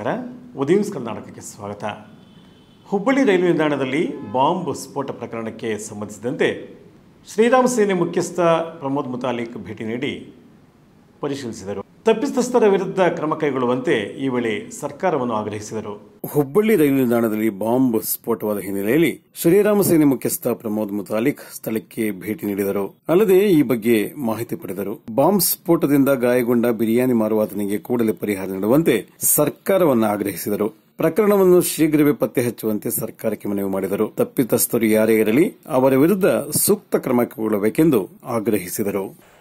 ಉದಯನ್ಸ್ ಕರ್ನಾಟಕಕ್ಕೆ ಸ್ವಾಗತ ಹುಬ್ಬಳ್ಳಿ ರೈಲು ನಿಲ್ದಾಣದಲ್ಲಿ ಬಾಂಬ್ ಸ್ಫೋಟ ಪ್ರಕರಣಕ್ಕೆ ಸಂಬಂಧಿಸಿದಂತೆ ಶ್ರೀರಾಮ ಸೇನೆ ಮುಖ್ಯಸ್ಥ ಪ್ರಮೋದ್ ಮುತಾಲಿಕ್ ಭೇಟಿ ನೀಡಿ ಪರಿಶೀಲಿಸಿದರು ತಪ್ಪಿತಸ್ಥರ ವಿರುದ್ಧ ಕ್ರಮ ಕೈಗೊಳ್ಳುವಂತೆ ಈ ವೇಳೆ ಸರ್ಕಾರವನ್ನು ಆಗ್ರಹಿಸಿದರು ಹುಬ್ಬಳ್ಳಿ ರೈಲು ನಿಲ್ದಾಣದಲ್ಲಿ ಬಾಂಬ್ ಸ್ಫೋಟವಾದ ಹಿನ್ನೆಲೆಯಲ್ಲಿ ಶ್ರೀರಾಮ ಸೇನೆ ಮುಖ್ಯಸ್ಥ ಪ್ರಮೋದ್ ಮುತಾಲಿಕ್ ಸ್ಥಳಕ್ಕೆ ಭೇಟಿ ನೀಡಿದರು ಅಲ್ಲದೆ ಈ ಬಗ್ಗೆ ಮಾಹಿತಿ ಪಡೆದರು ಬಾಂಬ್ ಸ್ಫೋಟದಿಂದ ಗಾಯಗೊಂಡ ಬಿರಿಯಾನಿ ಮಾರುವಾತನಿಗೆ ಕೂಡಲೇ ಪರಿಹಾರ ನೀಡುವಂತೆ ಸರ್ಕಾರವನ್ನು ಆಗ್ರಹಿಸಿದರು ಪ್ರಕರಣವನ್ನು ಶೀಘ್ರವೇ ಪತ್ತೆ ಹಚ್ಚುವಂತೆ ಸರ್ಕಾರಕ್ಕೆ ಮನವಿ ಮಾಡಿದರು ತಪ್ಪಿತಸ್ಥರು ಯಾರೇ ಇರಲಿ ಅವರ ವಿರುದ್ಧ ಸೂಕ್ತ ಕ್ರಮ ಕೈಗೊಳ್ಳಬೇಕೆಂದು ಆಗ್ರಹಿಸಿದರು